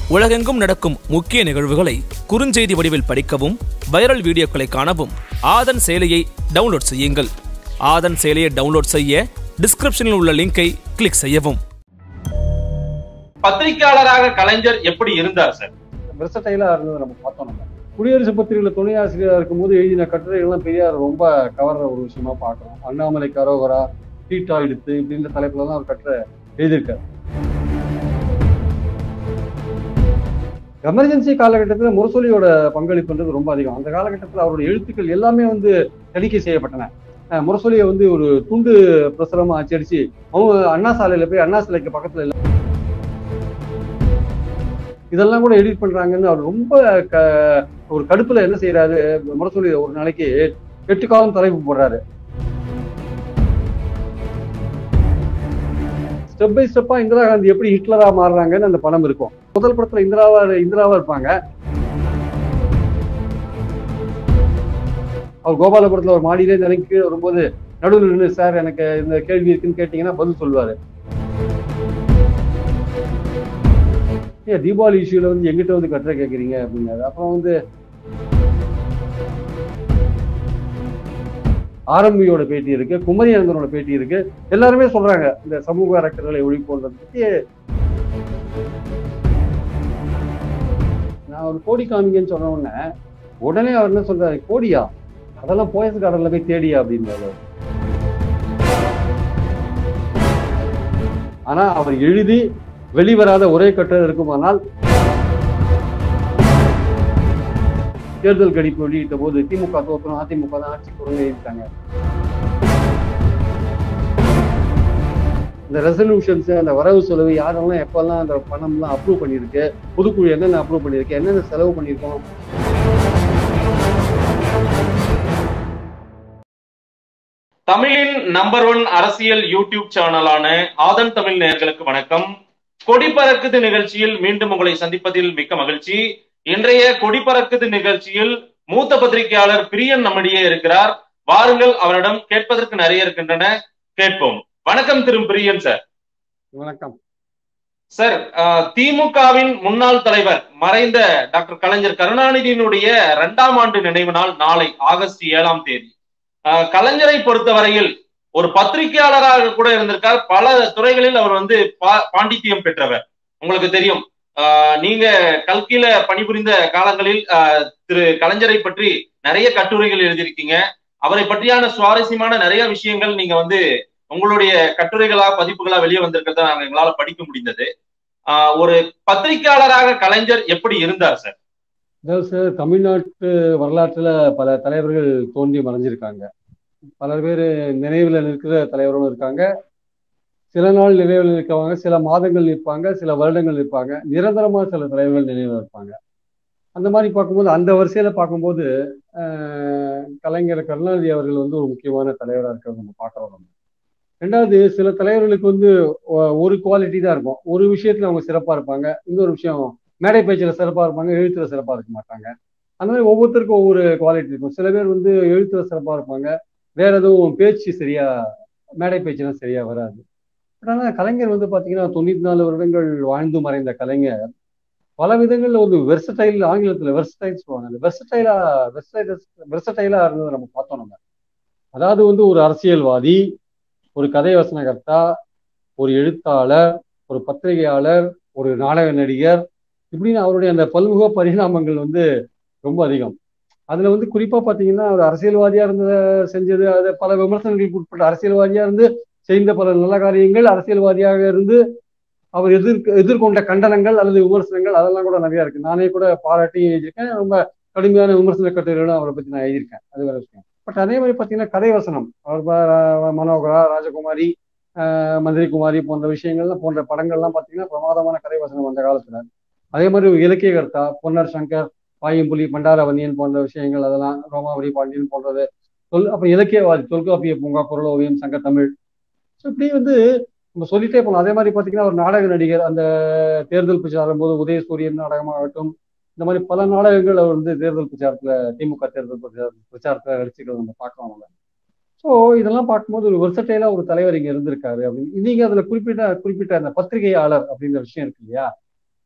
உலகெங்கும் நடக்கும் முக்கிய நிகழ்வுகளை குறுஞ்செய்தி வடிவில் படிக்கவும் வைரல் வீடியோக்களை காணவும் ஆதன் செயலியை டவுன்லோட் செய்யுங்கள் ஆதன் செயலியை டவுன்லோட் செய்ய டிஸ்கிரிப்ஷனில் உள்ள லிங்கை கிளிக் செய்யவும் பத்திரிகையாளராக கலைஞர் எப்படி இருந்தார் சார் வெர்சடைலா இருந்ததை நம்ம பார்த்தோம் நம்ம குடியரசு பத்திரிகையில துணை ஆசிரியராக இருக்கும்போது எழுதின கட்டுரைகள்லாம் பெரியார் ரொம்ப கவர்ற ஒரு விஷயமா பார்க்குறோம் அண்ணாமலை கரோகரா டீட்டா எடுத்து இப்படின்ற தலைப்புல தான் அவர் கட்டுரை எழுதியிருக்காரு எமர்ஜென்சி காலகட்டத்தில் முரசொலியோட பங்களிப்புன்றது ரொம்ப அதிகம் அந்த காலகட்டத்தில் அவருடைய எழுத்துக்கள் எல்லாமே வந்து தணிக்கை செய்யப்பட்டன அஹ் முரசொலியை வந்து ஒரு துண்டு பிரசுரமா அச்சடிச்சு அவங்க அண்ணா சாலையில போய் அண்ணா சிலைக்கு பக்கத்துல இல்ல இதெல்லாம் கூட எடிட் பண்றாங்கன்னு அவர் ரொம்ப க ஒரு கடுப்புல என்ன செய்யறாரு முரசொலி ஒரு நாளைக்கு எட்டு காலம் தலைப்பு போடுறாரு ஸ்டெப் பை ஸ்டெப்பா இந்திரா காந்தி எப்படி ஹிட்லரா மாறுறாங்கன்னு அந்த படம் இருக்கும் முதல் படத்துல இந்திராவா இந்திராவா இருப்பாங்க அவர் கோபாலபுரத்துல ஒரு மாடியிலே இறங்கி கீழே வரும்போது நடுவில் நின்று சார் எனக்கு இந்த கேள்வி இருக்குன்னு கேட்டீங்கன்னா பதில் சொல்லுவாரு ஏன் தீபாவளி இஷ்யூல வந்து எங்கிட்ட வந்து கட்டுரை கேட்குறீங்க அப்படின்னாரு அப்புறம் வந்து ஆரம்பியோட பேட்டி இருக்கு குமரி அனந்தனோட பேட்டி இருக்கு எல்லாருமே சொல்றாங்க இந்த சமூக அரக்கர்களை ஒழிப்போன்றதை பத்தி நான் ஒரு கோடி காமிங்கன்னு சொன்ன உடனே உடனே அவர் என்ன சொல்றாரு கோடியா அதெல்லாம் போயஸ் கார்டன்ல போய் தேடியா அப்படின்றாரு ஆனா அவர் எழுதி வெளிவராத ஒரே கட்டுரை இருக்குமானால் தேர்தல் கணிப்பு வெளியிட்ட போது திமுக தோற்றணும் அதிமுக தான் ஆட்சி கொடுங்க எழுதிட்டாங்க இந்த ரெசல்யூஷன்ஸ் அந்த வரவு செலவு யாரெல்லாம் எப்பெல்லாம் அந்த பணம்லாம் அப்ரூவ் பண்ணியிருக்கு பொதுக்குழு என்னென்ன அப்ரூவ் பண்ணியிருக்கு என்னென்ன செலவு பண்ணியிருக்கோம் தமிழின் நம்பர் ஒன் அரசியல் யூடியூப் சேனலான ஆதன் தமிழ் நேயர்களுக்கு வணக்கம் கொடி பறக்குது நிகழ்ச்சியில் மீண்டும் உங்களை சந்திப்பதில் மிக்க மகிழ்ச்சி இன்றைய கொடி பறக்குது நிகழ்ச்சியில் மூத்த பத்திரிகையாளர் பிரியன் நம்மிடையே இருக்கிறார் வாருங்கள் அவரிடம் கேட்பதற்கு நிறைய இருக்கின்றன கேட்போம் வணக்கம் திரு பிரியன் சார் வணக்கம் சார் அஹ், திமுகவின் முன்னாள் தலைவர் மறைந்த டாக்டர் கலைஞர் கருணாநிதியினுடைய இரண்டாம் ஆண்டு நினைவு நாள் நாளை ஆகஸ்ட் ஏழாம் தேதி அஹ், கலைஞரை பொறுத்தவரையில் ஒரு பத்திரிகையாளராக கூட இருந்திருக்கார் பல துறைகளில் அவர் வந்து பா- பாண்டித்தியம் பெற்றவர் உங்களுக்கு தெரியும் அஹ், நீங்க கல்கியில பணிபுரிந்த காலங்களில் அஹ், திரு கலைஞரை பற்றி நிறைய கட்டுரைகள் எழுதியிருக்கீங்க அவரை பற்றியான சுவாரஸ்யமான நிறைய விஷயங்கள் நீங்க வந்து உங்களுடைய கட்டுரைகளா பதிப்புகளா வெளியே வந்திருக்கிறத நாங்க எங்களால படிக்க முடிந்தது ஆஹ் ஒரு பத்திரிகையாளராக கலைஞர் எப்படி இருந்தார் சார் அதாவது சார் தமிழ்நாட்டு வரலாற்றுல பல தலைவர்கள் தோன்றி மறைஞ்சிருக்காங்க பல பேர் நினைவுல நிற்கிற தலைவர்களும் இருக்காங்க சில நாள் நினைவில் நிற்கவாங்க சில மாதங்கள் நிற்பாங்க சில வருடங்கள் நிற்பாங்க நிரந்தரமா சில தலைவர்கள் நினைவில் இருப்பாங்க அந்த மாதிரி பார்க்கும்போது அந்த வரிசையில பார்க்கும்போது ஆஹ், கலைஞர் கருணாநிதி அவர்கள் வந்து ஒரு முக்கியமான தலைவராக இருக்கிறத நம்ம பார்க்குறோம் நம்ம ரெண்டாவது சில தலைவர்களுக்கு வந்து ஒ- ஒரு குவாலிட்டி தான் இருக்கும் ஒரு விஷயத்துல அவங்க சிறப்பா இருப்பாங்க இன்னொரு விஷயம் மேடை பேச்சில் சிறப்பாக இருப்பாங்க எழுத்துல சிறப்பாக இருக்க மாட்டாங்க அந்த மாதிரி ஒவ்வொருத்தருக்கும் ஒவ்வொரு குவாலிட்டி இருக்கும் சில பேர் வந்து எழுத்துல சிறப்பாக இருப்பாங்க வேற எதுவும் பேச்சு சரியா மேடை பேச்சுலாம் சரியா வராது பட் ஆனால் கலைஞர் வந்து பார்த்தீங்கன்னா தொண்ணூத்தி நாலு வருடங்கள் வாழ்ந்து மறைந்த கலைஞர் பல விதங்கள்ல ஒரு வெர்சடைல் ஆங்கிலத்தில் வெர்சடைல் சொல்லுவாங்க அந்த வெர்சடைலா வெர்சடைல் வெர்சடைலா இருந்ததை நம்ம பார்த்தோம் நம்ம அதாவது வந்து ஒரு அரசியல்வாதி ஒரு கதை வசனகர்த்தா ஒரு எழுத்தாளர் ஒரு பத்திரிகையாளர் ஒரு நாடக நடிகர் இப்படின்னு அவருடைய அந்த பல்முக பரிணாமங்கள் வந்து ரொம்ப அதிகம் அதுல வந்து குறிப்பா பாத்தீங்கன்னா அவர் அரசியல்வாதியா இருந்த செஞ்சது அது பல விமர்சனங்களுக்கு உட்பட்ட அரசியல்வாதியா இருந்து செய்த பல நல்ல காரியங்கள் அரசியல்வாதியாக இருந்து அவர் எதிர்க்க எதிர்கொண்ட கண்டனங்கள் அல்லது விமர்சனங்கள் அதெல்லாம் கூட நிறைய இருக்கு நானே கூட பாராட்டி எழுதியிருக்கேன் ரொம்ப கடுமையான விமர்சன கட்டுரைகளும் அவரை பத்தி நான் எழுதியிருக்கேன் அது வேற விஷயம் பட் அதே மாதிரி பாத்தீங்கன்னா கதை வசனம் அவர் ப- மனோகரா ராஜகுமாரி ஆஹ் மந்திரி குமாரி போன்ற விஷயங்கள்லாம் போன்ற படங்கள்லாம் பாத்தீங்கன்னா பிரமாதமான கதை வசனம் அந்த காலத்துல அதே மாதிரி ஒரு இலக்கியகர்த்தா பொன்னர் சங்கர் பாயம்புலி பண்டாரவன்னியன் போன்ற விஷயங்கள் அதெல்லாம் ரோமாவரி பாண்டியன் போன்றது தொல் அப்புறம் இலக்கியவாதி தொல்காப்பிய பூங்கா குரல் ஓவியம் சங்க தமிழ் ஸோ இப்படி வந்து நம்ம சொல்லிட்டே போகலாம் அதே மாதிரி பார்த்தீங்கன்னா ஒரு நாடக நடிகர் அந்த தேர்தல் பிரச்சாரம் போது உதயசூரியன் நாடகமாகட்டும் இந்த மாதிரி பல நாடகங்கள் அவர் வந்து தேர்தல் பிரச்சாரத்துல திமுக தேர்தல் பிரச்சார பிரச்சாரத்துல நடிச்சுக்கிறது நம்ம பார்க்கலாம் நம்ம ஸோ இதெல்லாம் பார்க்கும்போது ஒரு வெர்சட்டைலா ஒரு தலைவர் இங்க இருந்திருக்காரு அப்படின்னு நீங்க அதுல குறிப்பிட்ட குறிப்பிட்ட அந்த பத்திரிகையாளர் அப்படிங்கிற விஷயம் இருக்கு இல்லையா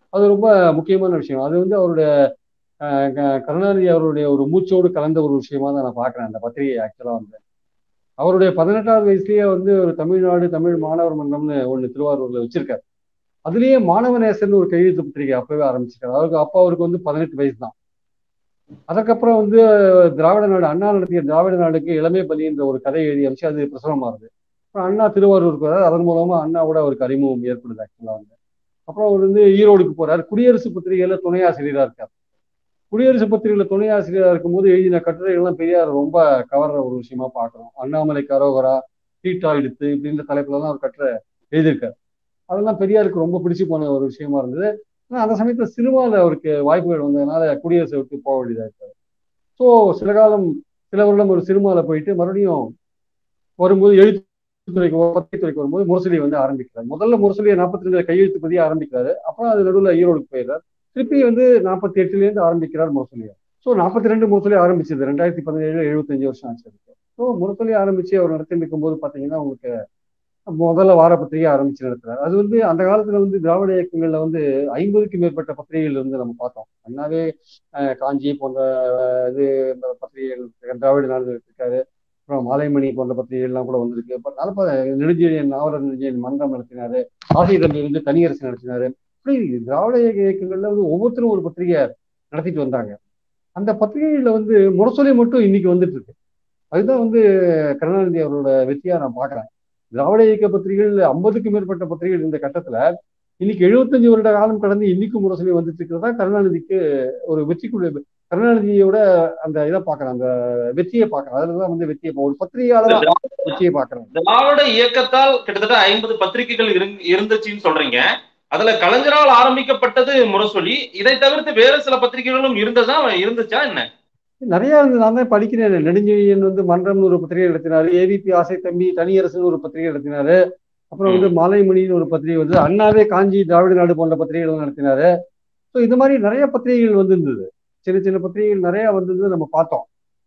அது ரொம்ப முக்கியமான விஷயம் அது வந்து அவருடைய அஹ், க- கருணாநிதி அவருடைய ஒரு மூச்சோடு கலந்த ஒரு விஷயமா தான் நான் பார்க்குறேன் அந்த பத்திரிகை ஆக்சுவலாக வந்து அவருடைய பதினெட்டாவது வயசுலயே வந்து ஒரு தமிழ்நாடு தமிழ் மாணவர் மன்றம்னு ஒன்று திருவாரூர்ல வச்சிருக்காரு அதுலயே மாணவநேசன் ஒரு கையெழுத்து பத்திரிகை அப்பவே ஆரம்பிச்சிருக்காரு அவருக்கு அப்பா அவருக்கு வந்து பதினெட்டு வயசு தான் அதுக்கப்புறம் வந்து திராவிட நாடு அண்ணா நடத்திய திராவிட நாடுக்கு இளமை பலின்ற ஒரு கதை எழுதி அமைச்சு அது பிரசுரமாகுது அப்புறம் அண்ணா திருவாரூருக்கு வராரு அதன் மூலமா அண்ணாவோட அவருக்கு அறிமுகம் ஏற்படுது ஆக்சுவலா வந்து அப்புறம் அவர் வந்து ஈரோடுக்கு போறாரு குடியரசு பத்திரிகையில துணை ஆசிரியரா இருக்கார் குடியரசு பத்திரிகையில துணை ஆசிரியரா இருக்கும்போது எழுதின கட்டுரைகள்லாம் பெரியார் ரொம்ப கவர்ற ஒரு விஷயமா பார்க்கிறோம் அண்ணாமலை கரோகரா டீட்டா எடுத்து இப்படின்ற தலைப்புல எல்லாம் அவர் கட்டுரை எழுதியிருக்காரு அதெல்லாம் பெரியாருக்கு ரொம்ப பிடிச்சு போன ஒரு விஷயமா இருந்தது ஆனா அந்த சமயத்துல சினிமாவில் அவருக்கு வாய்ப்புகள் வந்ததுனால குடியரசை விட்டு போக வேண்டியதா இருக்காரு ஸோ சில காலம் சில வருடம் ஒரு சினிமாவில் போயிட்டு மறுபடியும் வரும்போது எழுத்துத்துறைக்கு பத்திரிகைத்துறைக்கு வரும்போது முரசொலி வந்து ஆரம்பிக்கிறார் முதல்ல முரசொலியை நாற்பத்தி ரெண்டுல கையெழுத்து பதிய ஆரம்பிக்கிறாரு அப்புறம் அது நடுவில் ஈரோடுக்கு போயிடுறார் திருப்பி வந்து நாற்பத்தி எட்டுலேருந்து ஆரம்பிக்கிறார் முரசொலியை ஸோ நாற்பத்தி ரெண்டு முரசொலி ஆரம்பிச்சது ரெண்டாயிரத்தி பதினேழு எழுபத்தஞ்சு வருஷம் ஆச்சு அதுக்கு ஸோ முரசொலி ஆரம்பிச்சு அவர் நடத்தி இருக்கும்போது பார்த்தீங்கன்னா உங்களுக்கு முதல்ல வார பத்திரிகை ஆரம்பிச்சு நடத்துறாரு அது வந்து அந்த காலத்துல வந்து திராவிட இயக்கங்கள்ல வந்து ஐம்பதுக்கும் மேற்பட்ட பத்திரிகைகள் வந்து நம்ம பார்த்தோம் அண்ணாவே அஹ், காஞ்சி போன்ற அஹ், இது பத்திரிகைகள் திராவிட நாடு இருக்காரு அப்புறம் மாலைமணி போன்ற பத்திரிகைகள்லாம் கூட வந்திருக்கு அப்புறம் நல்ல ப- நெடுஞ்செழியன் நாவலர் நெடுஞ்செழியன் மன்றம் நடத்தினாரு ஆசிரியர் இருந்து தனியரசு நடத்தினாரு இப்படி திராவிட இயக்க இயக்கங்கள்ல வந்து ஒவ்வொருத்தரும் ஒரு பத்திரிகை நடத்திட்டு வந்தாங்க அந்த பத்திரிகைகள்ல வந்து முரசொலி மட்டும் இன்னைக்கு வந்துட்டு இருக்கு அதுதான் வந்து கருணாநிதி அவரோட வெற்றியா நான் பாக்குறேன் திராவிட இயக்க பத்திரிகைகள் ஐம்பதுக்கும் மேற்பட்ட பத்திரிகைகள் இந்த கட்டத்துல இன்னைக்கு எழுபத்தஞ்சு வருட காலம் கடந்து இன்னைக்கும் முரசொலி வந்துட்டு இருக்கிறதா கருணாநிதிக்கு ஒரு வெற்றிக்குள்ள கருணாநிதியோட அந்த இதை பாக்குறேன் அந்த வெற்றியை பாக்குறேன் அதுலதான் வந்து வெற்றியை பா- ஒரு பத்திரிகையாளர் வெற்றியை பாக்குறேன் திராவிட இயக்கத்தால் கிட்டத்தட்ட ஐம்பது பத்திரிகைகள் இருந்- இருந்துச்சுன்னு சொல்றீங்க அதுல கலைஞரால் ஆரம்பிக்கப்பட்டது முரசொலி இதை தவிர்த்து வேற சில பத்திரிகைகளும் இருந்ததா இருந்துச்சா என்ன நிறைய வந்து நான் தான் படிக்கிறேன் நெடுஞ்செழியன் வந்து மன்றம்னு ஒரு பத்திரிகை நடத்தினாரு ஏவிபி ஆசை தம்பி தனியரசுன்னு ஒரு பத்திரிகை நடத்தினாரு அப்புறம் வந்து மாலைமணின்னு ஒரு பத்திரிகை வந்து அண்ணாவே காஞ்சி திராவிட நாடு போன்ற பத்திரிகைகள் நடத்தினாரு ஸோ இது மாதிரி நிறைய பத்திரிகைகள் வந்திருந்தது சின்ன சின்ன பத்திரிகைகள் நிறைய வந்திருந்தது நம்ம பார்த்தோம்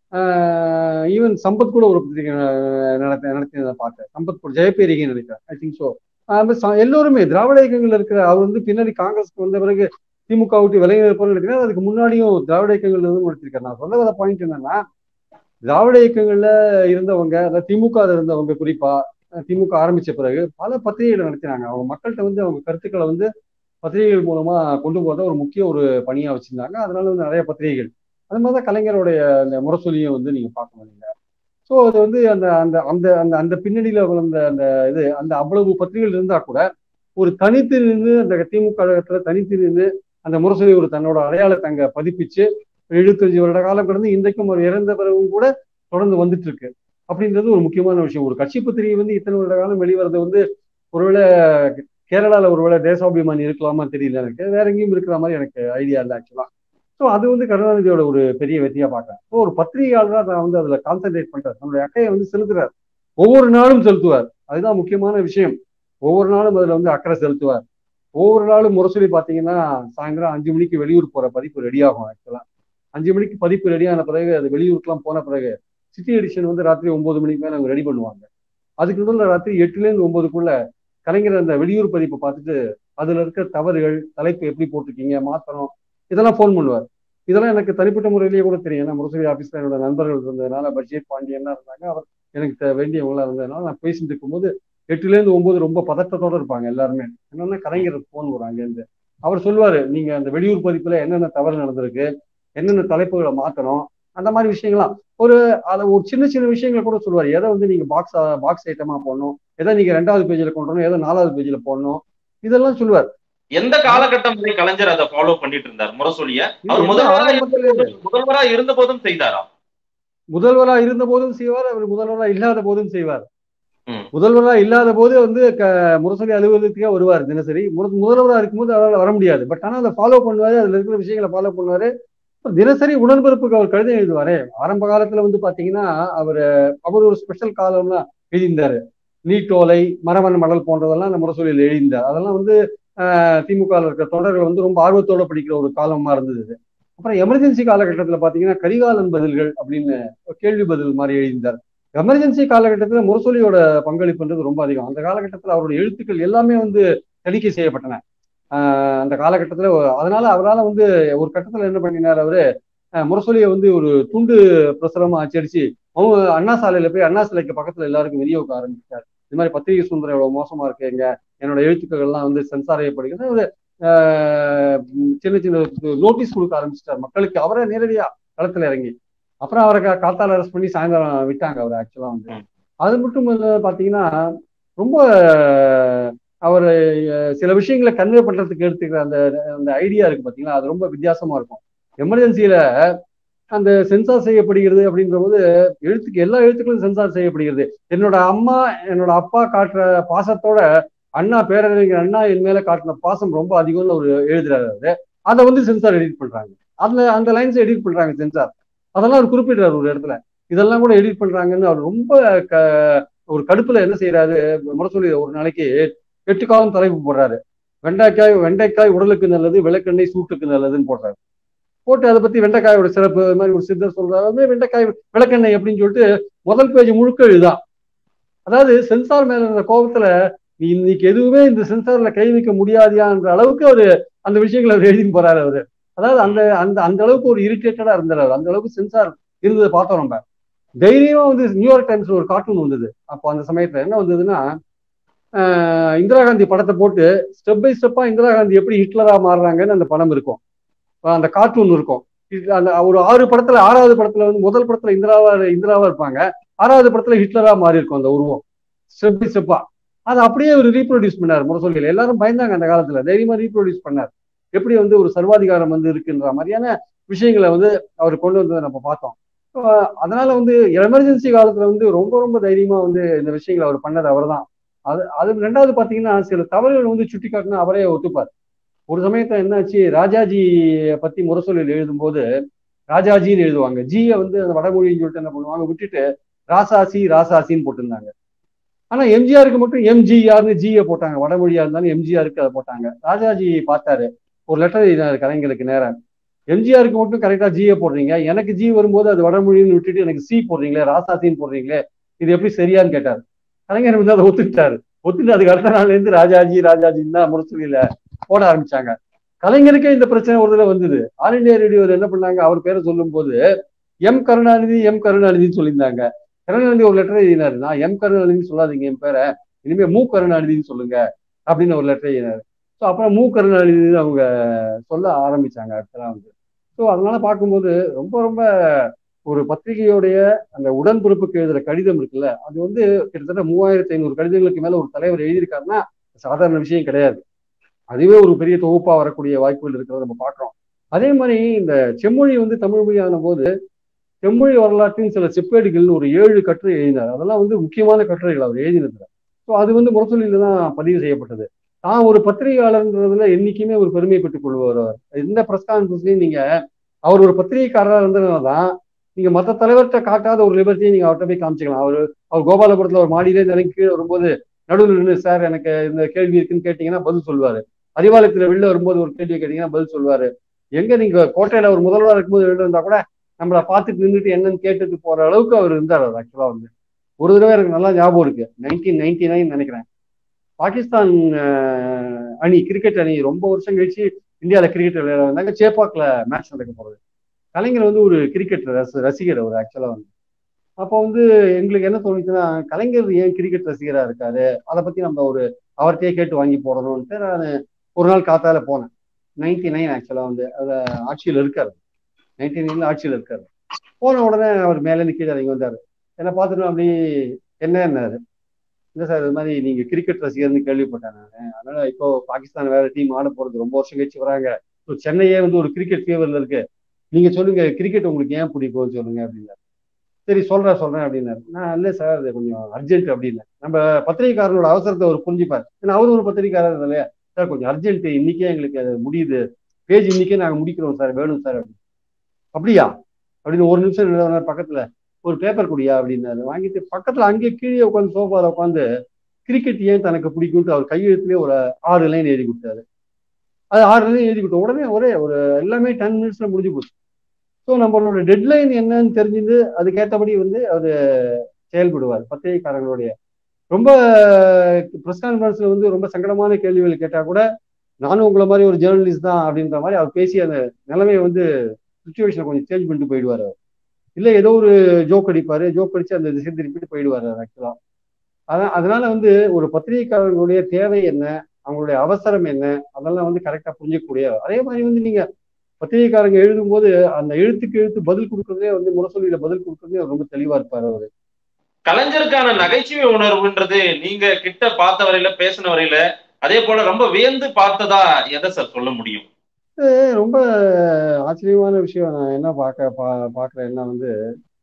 ஈவன் சம்பத் கூட ஒரு பத்திரிகை அஹ், நடத்த நடத்தினதை பார்த்தேன் சம்பத் கூட ஜெயபேரிகை நினைக்கிறேன் ஐ திங்க் ஸோ எல்லோருமே திராவிட இயக்கங்கள் இருக்கிற அவர் வந்து பின்னாடி காங்கிரஸ்க்கு வந்த பிறகு திமுக விட்டு விலகி இருப்பார்னு நினைக்கிறேன் அதுக்கு முன்னாடியும் திராவிட இயக்கங்கள்ல இருந்து நடத்திருக்காரு நான் சொல்ல வர பாயிண்ட் என்னன்னா திராவிட இயக்கங்கள்ல இருந்தவங்க அதாவது திமுக ல இருந்தவங்க குறிப்பா அஹ் திமுக ஆரம்பிச்ச பிறகு பல பத்திரிகைகளை நடத்தினாங்க அவங்க மக்கள்கிட்ட வந்து அவங்க கருத்துக்களை வந்து பத்திரிகைகள் மூலமா கொண்டு போறத ஒரு முக்கிய ஒரு பணியா வச்சிருந்தாங்க அதனால வந்து நிறைய பத்திரிகைகள் அது மாதிரி தான் கலைஞருடைய அந்த முரசொலியும் வந்து நீங்க பார்க்க முடியல ஸோ அது வந்து அந்த அந்த அந்த அந்த அந்த பின்னணியில வளர்ந்த அந்த இது அந்த அவ்வளவு பத்திரிகைகள் இருந்தா கூட ஒரு தனித்து நின்று அந்த திமுக கழகத்துல தனித்து நின்று அந்த முரசொலி ஒரு தன்னோட அடையாளத்தை அங்க பதிப்பிச்சு எழுபத்தஞ்சு வருட காலம் கடந்து இன்றைக்கும் அவர் இறந்த பிறகும் கூட தொடர்ந்து வந்துட்டு இருக்கு அப்படின்றது ஒரு முக்கியமான விஷயம் ஒரு கட்சி பத்திரிகை வந்து இத்தனை வருட காலம் வெளிவரது வந்து ஒருவேளை கேரளால ஒருவேளை தேசாபிமானி இருக்கலாமா தெரியல எனக்கு வேற எங்கேயும் இருக்கிற மாதிரி எனக்கு ஐடியா இல்லை ஆக்சுவலா ஸோ அது வந்து கருணாநிதியோட ஒரு பெரிய வெற்றியா பார்க்கறேன் ஸோ ஒரு பத்திரிகையாளராக நான் வந்து அதுல கான்சென்ட்ரேட் பண்றேன் தன்னுடைய அக்கையை வந்து செலுத்துறார் ஒவ்வொரு நாளும் செலுத்துவார் அதுதான் முக்கியமான விஷயம் ஒவ்வொரு நாளும் அதுல வந்து அக்கறை செலுத்துவார் ஒவ்வொரு நாளும் முரசொலி பார்த்தீங்கன்னா சாயந்தரம் அஞ்சு மணிக்கு வெளியூர் போற பதிப்பு ரெடி ஆகும் ஆக்சுவலா அஞ்சு மணிக்கு பதிப்பு ரெடியான பிறகு அது வெளியூருக்குலாம் போன பிறகு சிட்டி எடிஷன் வந்து ராத்திரி ஒன்பது மணிக்கு மேலே அவங்க ரெடி பண்ணுவாங்க அதுக்கு நடுவில் ராத்திரி எட்டுலேருந்து ஒன்பதுக்குள்ள கலைஞர் அந்த வெளியூர் பதிப்பை பார்த்துட்டு அதுல இருக்க தவறுகள் தலைப்பு எப்படி போட்டிருக்கீங்க மாத்தணும் இதெல்லாம் ஃபோன் பண்ணுவார் இதெல்லாம் எனக்கு தனிப்பட்ட முறையிலேயே கூட தெரியும் ஏன்னா முரசொலி ஆஃபீஸ்ல என்னோட நண்பர்கள் இருந்ததுனால பட்ஜெட் பாண்டியன்லாம் இருந்தாங்க அவர் எனக்கு த- வேண்டியவங்களா இருந்ததுனால நான் பேசிட்டு இருக்கும்போது எட்டுலேருந்து ஒன்பது ரொம்ப பதட்டத்தோட இருப்பாங்க எல்லாருமே என்னன்னா கலைஞர் ஃபோன் வரும் அங்கேருந்து அவர் சொல்லுவாரு நீங்க அந்த வெளியூர் பதிப்புல என்னென்ன தவறு நடந்திருக்கு என்னென்ன தலைப்புகளை மாத்தணும் அந்த மாதிரி விஷயங்கள்லாம் ஒரு அதை ஒரு சின்ன சின்ன விஷயங்களை கூட சொல்லுவார் எதை வந்து நீங்க பாக்ஸ் பாக்ஸ் ஐட்டமா போடணும் எதை நீங்க ரெண்டாவது பேஜ்ல கொண்டு வரணும் எதை நாலாவது பேஜ்ல போடணும் இதெல்லாம் சொல்லுவார் எந்த காலகட்டம் வரை கலைஞர் அதை ஃபாலோ பண்ணிட்டு இருந்தார் முரசொலிய அவர் இது முதல்வரா ஆரம்பத்துல இருந்தபோது- முதல்வரா இருந்த போதும் செய்தாரா முதல்வரா இருந்த போதும் செய்வார் அவர் முதல்வரா இல்லாத போதும் செய்வார் ம். முதல்வரா இல்லாத போது வந்து க- முரசொலி அலுவலகத்துக்கே வருவார் தினசரி முத- முதல்வரா இருக்கும்போது அவரால் வர முடியாது பட் ஆனா அதை ஃபாலோ பண்ணுவாரு அதுல இருக்கிற விஷயங்களை ஃபாலோ பண்ணுவாரு அப்புறம் தினசரி உடன்பிறப்புக்கு அவர் கடிதம் எழுதுவாரு ஆரம்ப காலத்துல வந்து பாத்தீங்கன்னா அவர் அவர் ஒரு ஸ்பெஷல் காலம்லாம் எழுதியிருந்தாரு நீட்டோலை மரவன் மடல் போன்றதெல்லாம் அந்த முரசொலியில் எழுதியிருந்தார் அதெல்லாம் வந்து ஆஹ், திமுக ல இருக்கிற தொண்டர்கள் வந்து ரொம்ப ஆர்வத்தோட படிக்கிற ஒரு காலமா இருந்தது இது. அப்புறம் எமர்ஜென்சி காலகட்டத்துல பாத்தீங்கன்னா கரிகாலன் பதில்கள் அப்படின்னு கேள்வி பதில் மாதிரி எழுதியிருந்தார் எமர்ஜென்சி காலகட்டத்தில் முரசொலியோட பங்களிப்புன்றது ரொம்ப அதிகம் அந்த காலகட்டத்தில் அவருடைய எழுத்துக்கள் எல்லாமே வந்து தணிக்கை செய்யப்பட்டன ஆஹ் அந்த காலகட்டத்துல ஒரு- அதனால அவரால வந்து ஒரு கட்டத்துல என்ன பண்ணினார் அவரு அஹ் முரசொலியை வந்து ஒரு துண்டு பிரசுரமா அச்சடிச்சு அவங்க அண்ணா சாலையில போய் அண்ணா சிலைக்கு பக்கத்துல எல்லாருக்கும் விநியோகிக்க ஆரம்பிச்சார் இது மாதிரி பத்திரிகை சுதந்திரம் எவ்வளவு மோசமா இருக்குங்க என்னோட எழுத்துக்கள்லாம் வந்து சென்சார் செய்யப்படுகிறது ஒரு ஆஹ் சின்ன சின்ன நோட்டீஸ் கொடுக்க ஆரம்பிச்சிட்டார் மக்களுக்கு அவரே நேரடியா களத்துல இறங்கி அப்புறம் அவரை கா- காத்தால அரெஸ்ட் பண்ணி சாயந்தரம் விட்டாங்க அவர் ஆக்சுவலா வந்து ம். அது மட்டும் இல்ல பாத்தீங்கன்னா ரொம்ப அவர் சில விஷயங்களை கன்வே பண்றதுக்கு எடுத்துக்கிற அந்த அந்த ஐடியா இருக்கு பாத்தீங்களா அது ரொம்ப வித்தியாசமா இருக்கும் எமர்ஜென்சியில அந்த சென்சார் செய்யப்படுகிறது அப்படின்ற போது எழுத்துக்கு எல்லா எழுத்துக்களும் சென்சார் செய்யப்படுகிறது என்னோட அம்மா என்னோட அப்பா காட்டுற பாசத்தோட அண்ணா பேரறிஞர் அண்ணா என் மேல காட்டின பாசம் ரொம்ப அதிகம்னு ஒரு எழுதுறாரு அவரு அதை வந்து சென்சார் எடிட் பண்றாங்க அந்த அந்த லைன்ஸ் எடிட் பண்றாங்க சென்சார் அதெல்லாம் அவர் குறிப்பிடுறாரு ஒரு இடத்துல இதெல்லாம் கூட எடிட் பண்றாங்கன்னு அவர் ரொம்ப க ஒரு கடுப்புல என்ன செய்யறாரு முரசொலி ஒரு நாளைக்கு எட்டு காலம் தலைப்பு போடுறாரு வெண்டைக்காய் வெண்டைக்காய் உடலுக்கு நல்லது விளக்கெண்ணெய் சூட்டுக்கு நல்லதுன்னு போடுறாரு போட்டு அதை பத்தி வெண்டைக்காயோட சிறப்பு இது மாதிரி ஒரு சித்தர் சொல்றாரு வந்து வெண்டைக்காய் விளக்கெண்ணெய் அப்படின்னு சொல்லிட்டு முதல் பேஜ் முழுக்க இதுதான் அதாவது சென்சார் மேல இருந்த கோபத்துல நீ இன்னைக்கு எதுவுமே இந்த சென்சார்ல கை வைக்க முடியாதியான்ற அளவுக்கு அவரு அந்த விஷயங்களை அவர் எழுதி போறாரு அவரு அதாவது அந்த அந்த அந்த அளவுக்கு ஒரு இரிட்டேட்டடா இருந்தார் அவர் அந்த அளவுக்கு சென்சார் இருந்ததை பார்த்தோம் நம்ம தைரியமா வந்து நியூயார்க் டைம்ஸ்ல ஒரு கார்ட்டூன் வந்தது அப்போ அந்த சமயத்துல என்ன வந்ததுன்னா ஆஹ் இந்திரா காந்தி படத்தை போட்டு ஸ்டெப் பை ஸ்டெப்பா இந்திரா காந்தி எப்படி ஹிட்லரா மாறுறாங்கன்னு அந்த படம் இருக்கும் அந்த கார்ட்டூன் இருக்கும் இது அந்த ஒரு ஆறு படத்துல ஆறாவது படத்துல வந்து முதல் படத்துல இந்திராவா இந்திராவா இருப்பாங்க ஆறாவது படத்துல ஹிட்லரா மாறி இருக்கும் அந்த உருவம் ஸ்டெப் பை ஸ்டெப்பா அதை அப்படியே ஒரு ரீப்ரொடியூஸ் பண்ணார் முரசொலியில் எல்லாரும் பயந்தாங்க அந்த காலத்துல தைரியமா ரீப்ரொடியூஸ் பண்ணார் எப்படி வந்து ஒரு சர்வாதிகாரம் வந்து இருக்குன்ற மாதிரியான விஷயங்களை வந்து அவர் கொண்டு வந்ததை நம்ம பார்த்தோம் ஆஹ் அதனால வந்து எமர்ஜென்சி காலத்துல வந்து ரொம்ப ரொம்ப தைரியமா வந்து இந்த விஷயங்களை அவர் பண்ணது அவர்தான் அது அது ரெண்டாவது பாத்தீங்கன்னா சில தவறுகள் வந்து சுட்டி காட்டினா அவரே ஒத்துப்பார் ஒரு சமயத்துல என்னாச்சு ராஜாஜி பத்தி முரசொலியில் எழுதும்போது ராஜாஜின்னு எழுதுவாங்க ஜியை வந்து அந்த வடமொழின்னு சொல்லிட்டு என்ன பண்ணுவாங்க விட்டுட்டு ராசாசி ராசாசின்னு போட்டிருந்தாங்க ஆனா எம்ஜிஆருக்கு மட்டும் எம்ஜிஆர்னு ஜியை போட்டாங்க வடமொழியா இருந்தாலும் எம்ஜிஆருக்கு அதை போட்டாங்க ராஜாஜி பார்த்தாரு ஒரு லெட்டர் எழுதினாரு கலைஞருக்கு நேரம் எம்ஜிஆருக்கு மட்டும் கரெக்டா ஜியை போடுறீங்க எனக்கு ஜி வரும்போது அது வடமொழின்னு விட்டுட்டு எனக்கு சி போடுறீங்களே ராசாசின்னு போடுறீங்களே இது எப்படி சரியான்னு கேட்டாரு கலைஞர் வந்து அதை ஒத்துக்கிட்டாரு ஒத்துட்டு அதுக்கு அடுத்த நாள்ல இருந்து ராஜாஜி ராஜாஜின்னு தான் முரசொலியில போட ஆரம்பிச்சாங்க கலைஞருக்கே இந்த பிரச்சனை ஒரு தடவை வந்தது ஆல் இண்டியா ரேடியோவில் என்ன பண்ணாங்க அவர் பேரை சொல்லும் போது எம் கருணாநிதி எம் கருணாநிதினு சொல்லியிருந்தாங்க கருணாநிதி ஒரு லெட்டர் எழுதினாரு நான் எம் கருணாநிதினு சொல்லாதீங்க என் பேரை இனிமே மு கருணாநிதினு சொல்லுங்க அப்படின்னு ஒரு லெட்டர் எழுதினாரு ஸோ அப்புறம் மு கருணாநிதி அவங்க சொல்ல ஆரம்பிச்சாங்க அடுத்தலாம் வந்து ஸோ அதனால பார்க்கும்போது ரொம்ப ரொம்ப ஒரு பத்திரிகையோடைய அந்த உடன்பிறப்புக்கு எழுதுற கடிதம் இருக்குல்ல அது வந்து கிட்டத்தட்ட மூவாயிரத்தி ஐநூறு கடிதங்களுக்கு மேல ஒரு தலைவர் எழுதியிருக்காருன்னா சாதாரண விஷயம் கிடையாது அதுவே ஒரு பெரிய தொகுப்பா வரக்கூடிய வாய்ப்புகள் இருக்கிறத நம்ம பார்க்கிறோம் அதே மாதிரி இந்த செம்மொழி வந்து தமிழ் மொழியான போது செம்மொழி வரலாற்றின் சில செப்பேடுகள்னு ஒரு ஏழு கட்டுரை எழுதினார் அதெல்லாம் வந்து முக்கியமான கட்டுரைகள் அவர் எழுதினதுல ஸோ அது வந்து முரசொலியில தான் பதிவு செய்யப்பட்டது தான் ஒரு பத்திரிகையாளர்ன்றதுல என்னைக்குமே ஒரு பெருமை பெற்றுக் கொள்வார் அவர் எந்த பிரஸ் கான்ஃபரன்ஸ்லையும் நீங்க அவர் ஒரு பத்திரிகைக்காரராக இருந்ததுனால தான் நீங்க மற்ற தலைவர்கிட்ட காட்டாத ஒரு லிபர்ட்டியை நீங்க அவர்கிட்ட போய் காமிச்சிக்கலாம் அவர் அவர் கோபாலபுரத்துல ஒரு மாடியிலே இறங்கி கீழே வரும்போது நடுவில் நின்று சார் எனக்கு இந்த கேள்வி இருக்குன்னு கேட்டீங்கன்னா பதில் சொல்லுவாரு அறிவாலயத்துல வெளில வரும்போது ஒரு கேள்வி கேட்டீங்கன்னா பதில் சொல்லுவாரு எங்க நீங்க கோட்டையில ஒரு முதல்வராக இருக்கும்போது வெளில இருந்தா கூட நம்மளை பார்த்துட்டு நின்றுட்டு என்னன்னு கேட்டுட்டு போற அளவுக்கு அவர் இருந்தார் அவர் ஆக்சுவலா வந்து ஒரு தடவை எனக்கு நல்லா ஞாபகம் இருக்கு நைன்டீன் நைன்டி நைன் நினைக்கிறேன் பாகிஸ்தான் அணி கிரிக்கெட் அணி ரொம்ப வருஷம் கழிச்சு இந்தியாவில் கிரிக்கெட் விளையாட வந்தாங்க சேப்பாக்ல மேட்ச் நடக்க போறது கலைஞர் வந்து ஒரு கிரிக்கெட் ரச ரசிகர் அவர் ஆக்சுவலா வந்து அப்போ வந்து எங்களுக்கு என்ன தோணுச்சுன்னா கலைஞர் ஏன் கிரிக்கெட் ரசிகரா இருக்காரு அதை பத்தி நம்ம ஒரு அவர்கிட்டயே கேட்டு வாங்கி போடணும்ட்டு நான் ஒரு நாள் காத்தால போனேன் நைன்டி நைன் ஆக்சுவலா வந்து அதுல ஆட்சியில் இருக்காரு நைன்டி நைன்ல ஆட்சியில் இருக்காரு போன உடனே அவர் மேலே கீழே இறங்கி வந்தாரு என்னை பார்த்துட்டு அப்படி என்ன என்னாரு இல்லை சார் இது மாதிரி நீங்க கிரிக்கெட் ரசிகர்னு கேள்விப்பட்டேன் நான் அதனால இப்போ பாகிஸ்தான் வேற டீம் ஆட போறது ரொம்ப வருஷம் கழிச்சு வராங்க ஸோ சென்னையே வந்து ஒரு கிரிக்கெட் ஃபேவர்ல இருக்கு நீங்க சொல்லுங்க கிரிக்கெட் உங்களுக்கு ஏன் பிடிக்கும்னு சொல்லுங்க அப்படின்னாரு சரி சொல்றேன் சொல்றேன் அப்படின்னாரு நான் இல்லை சார் அது கொஞ்சம் அர்ஜென்ட் அப்படின்னு நம்ம பத்திரிகைக்காரனோட அவசரத்தை அவர் புரிஞ்சுப்பார் ஏன்னா அவரும் ஒரு பத்திரிகைக்காரர் இல்லையா சார் கொஞ்சம் அர்ஜென்ட் இன்னைக்கே எங்களுக்கு அது முடியுது பேஜ் இன்னைக்கே நாங்கள் முடிக்கிறோம் சார் வேணும் சார் அப்படின்னு அப்படியா அப்படின்னு ஒரு நிமிஷம் நிறுவனர் பக்கத்துல ஒரு பேப்பர் குடியா அப்படின்னாரு வாங்கிட்டு பக்கத்துல அங்கேயே கீழே உட்காந்து சோஃபால உட்காந்து கிரிக்கெட் ஏன் தனக்கு பிடிக்கும்ட்டு அவர் கையெழுத்துலேயே ஒரு ஆறு லைன் எழுதி கொடுத்தாரு அது ஆறு லைன் எழுதி கொடுத்த உடனே ஒரே ஒரு எல்லாமே டென் மினிட்ஸ்ல முடிஞ்சு போச்சு ஸோ நம்மளோட டெட்லைன் என்னன்னு தெரிஞ்சுட்டு அதுக்கேற்றபடி வந்து அது செயல்படுவார் பத்திரிகைக்காரங்களுடைய ரொம்ப ப்ரெஸ் கான்ஃபரன்ஸ்ல வந்து ரொம்ப சங்கடமான கேள்விகள் கேட்டா கூட நானும் உங்களை மாதிரி ஒரு ஜேர்னலிஸ்ட் தான் அப்படின்ற மாதிரி அவர் பேசி அந்த நிலைமையை வந்து சுச்சுவேஷனை கொஞ்சம் சேஞ்ச் பண்ணிட்டு போயிடுவார் அவர் இல்லை ஏதோ ஒரு ஜோக் அடிப்பாரு ஜோக் அடிச்சு அந்த திசை திருப்பிட்டு போயிடுவார் ஆக்சுவலா அதான் அதனால வந்து ஒரு பத்திரிகைக்காரர்களுடைய தேவை என்ன அவங்களுடைய அவசரம் என்ன அதெல்லாம் வந்து கரெக்டா புரிஞ்சக்கூடிய அதே மாதிரி வந்து நீங்க பத்திரிகைக்காரங்க எழுதும்போது அந்த எழுத்துக்கு எழுத்து பதில் கொடுக்கறதே வந்து முரசொலியில பதில் கொடுக்கறதே ரொம்ப தெளிவா இருப்பாரு அவரு கலைஞருக்கான நகைச்சுவை உணர்வுன்றது நீங்க கிட்ட பார்த்த வரையில பேசின வரையில அதே போல ரொம்ப வியந்து பார்த்ததா எதை சார் சொல்ல முடியும் ரொம்ப ஆச்சரியமான விஷயம் நான் என்ன பார்க்க பா பார்க்குறேன் என்ன வந்து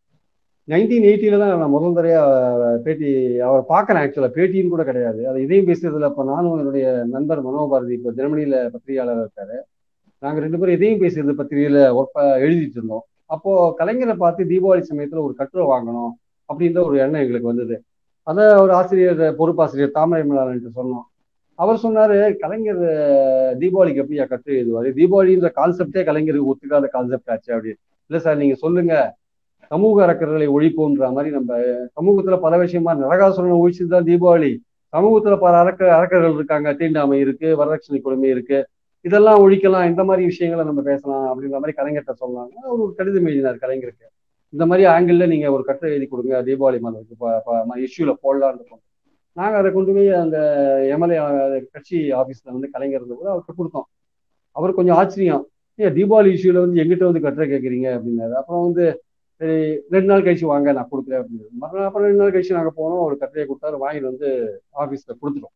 நைன்டீன் எயிட்டில தான் நான் முதல் தடையா பேட்டி அவரை பார்க்குறேன் ஆக்சுவலாக பேட்டின்னு கூட கிடையாது அது இதையும் பேசுறதுல இப்போ நானும் என்னுடைய நண்பர் மனோபாரதி இப்போ தினமணியில பத்திரிகையாளர் இருக்காரு நாங்கள் ரெண்டு பேரும் இதையும் பேசுறது பத்திரிகையில ஒர்க் எழுதிட்டு இருந்தோம் அப்போ கலைஞரை பார்த்து தீபாவளி சமயத்துல ஒரு கட்டுரை வாங்கணும் அப்படின்ற ஒரு எண்ணம் எங்களுக்கு வந்தது அதை ஒரு ஆசிரியர் பொறுப்பாசிரியர் தாமரை மலாலன்ட்டு சொன்னோம் அவர் சொன்னாரு கலைஞர் தீபாவளிக்கு எப்படியா கட்டு எழுதுவாரு தீபாவளின்ற கான்செப்டே கலைஞருக்கு ஒத்துக்காத கான்செப்ட் ஆச்சு அப்படி இல்லை சார் நீங்க சொல்லுங்க சமூக அறக்கர்களை ஒழிப்போன்ற மாதிரி நம்ம சமூகத்துல பல விஷயமா நரகாசுரனை ஒழிச்சது தான் தீபாவளி சமூகத்துல பல அறக்க அறக்கர்கள் இருக்காங்க தீண்டாமை இருக்கு வரதட்சணை கொடுமை இருக்கு இதெல்லாம் ஒழிக்கலாம் இந்த மாதிரி விஷயங்களை நம்ம பேசலாம் அப்படின்ற மாதிரி கலைஞர்கிட்ட சொன்னாங்க அவர் ஒரு கடிதம் எழுதினார் கலைஞருக்கு இந்த மாதிரி ஆங்கிள் நீங்க ஒரு கட்டுரை எழுதி கொடுங்க தீபாவளி மதத்துக்கு இஷ்யூல போடலான்னு நாங்க அதை கொண்டு போய் அந்த எம்எல்ஏ கட்சி ஆபீஸ்ல வந்து கலைஞர் இருந்தபோது அவருக்கு கொடுத்தோம் அவர் கொஞ்சம் ஆச்சரியம் ஏன் தீபாவளி இஷ்யூல வந்து எங்கிட்ட வந்து கட்டுரை கேட்குறீங்க அப்படின்னாரு அப்புறம் வந்து சரி ரெண்டு நாள் கழிச்சு வாங்க நான் கொடுக்குறேன் அப்படின்னு மறுநாள் அப்புறம் ரெண்டு நாள் கழிச்சு நாங்கள் போனோம் ஒரு கட்டுரையை கொடுத்தாரு வாங்கிட்டு வந்து ஆஃபீஸில் கொடுத்துட்டோம்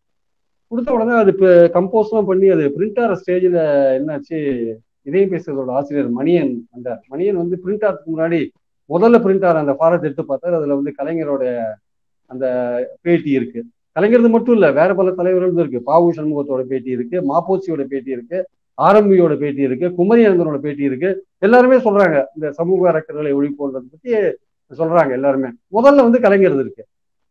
கொடுத்த உடனே அது இப்போ கம்போஸ்லாம் பண்ணி அது பிரிண்ட் ஆகிற ஸ்டேஜில் என்னாச்சு இதையும் பேசுறதோட ஆசிரியர் மணியன் அந்த மணியன் வந்து பிரிண்ட் ஆகிறதுக்கு முன்னாடி முதல்ல பிரிண்ட் ஆகிற அந்த ஃபாரத்தை எடுத்து பார்த்தாரு அதில் வந்து கலைஞரோட அந்த பேட்டி இருக்கு கலைஞரது மட்டும் இல்லை வேற பல தலைவர்கள் இருக்கு பாவு சண்முகத்தோட பேட்டி இருக்கு மாப்போச்சியோட பேட்டி இருக்கு ஆரம்பியோட பேட்டி இருக்கு குமரி அனந்தனோட பேட்டி இருக்கு எல்லாருமே சொல்றாங்க இந்த சமூக அறக்கர்களை ஒழிப்போன்றதை பத்தி சொல்றாங்க எல்லாருமே முதல்ல வந்து கலைஞர் இருக்கு